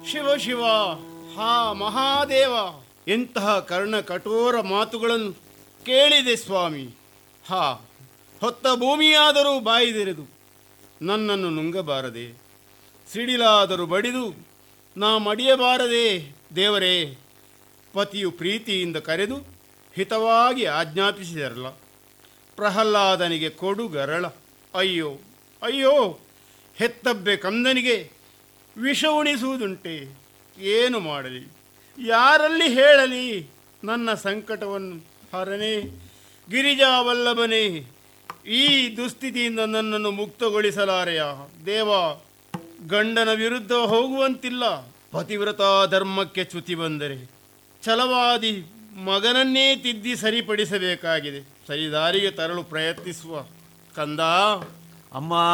ಶಿವ ಶಿವ ಹಾ ಮಹಾದೇವ ಎಂತಹ ಕರ್ಣ ಕಠೋರ ಮಾತುಗಳನ್ನು ಕೇಳಿದೆ ಸ್ವಾಮಿ ಹಾ ಹೊತ್ತ ಭೂಮಿಯಾದರೂ ಬಾಯಿದೆರೆದು ನನ್ನನ್ನು ನುಂಗಬಾರದೆ ಸಿಡಿಲಾದರೂ ಬಡಿದು ನಾ ಮಡಿಯಬಾರದೆ ದೇವರೇ ಪತಿಯು ಪ್ರೀತಿಯಿಂದ ಕರೆದು ಹಿತವಾಗಿ ಆಜ್ಞಾಪಿಸಿದರಲ್ಲ ಪ್ರಹ್ಲಾದನಿಗೆ ಕೊಡು ಗರಳ ಅಯ್ಯೋ ಅಯ್ಯೋ ಹೆತ್ತಬ್ಬೆ ಕಂದನಿಗೆ ವಿಷ ಉಣಿಸುವುದುಂಟೆ ಏನು ಮಾಡಲಿ ಯಾರಲ್ಲಿ ಹೇಳಲಿ ನನ್ನ ಸಂಕಟವನ್ನು ಹರನೇ ಗಿರಿಜಾವಲ್ಲಭನೇ ಈ ದುಸ್ಥಿತಿಯಿಂದ ನನ್ನನ್ನು ಮುಕ್ತಗೊಳಿಸಲಾರೆಯ ದೇವ ಗಂಡನ ವಿರುದ್ಧ ಹೋಗುವಂತಿಲ್ಲ ಪತಿವ್ರತ ಧರ್ಮಕ್ಕೆ ಚ್ಯುತಿ ಬಂದರೆ ಛಲವಾದಿ ಮಗನನ್ನೇ ತಿದ್ದಿ ಸರಿಪಡಿಸಬೇಕಾಗಿದೆ ಸರಿದಾರಿಗೆ ತರಲು ಪ್ರಯತ್ನಿಸುವ ಕಂದ ಅಮ್ಮ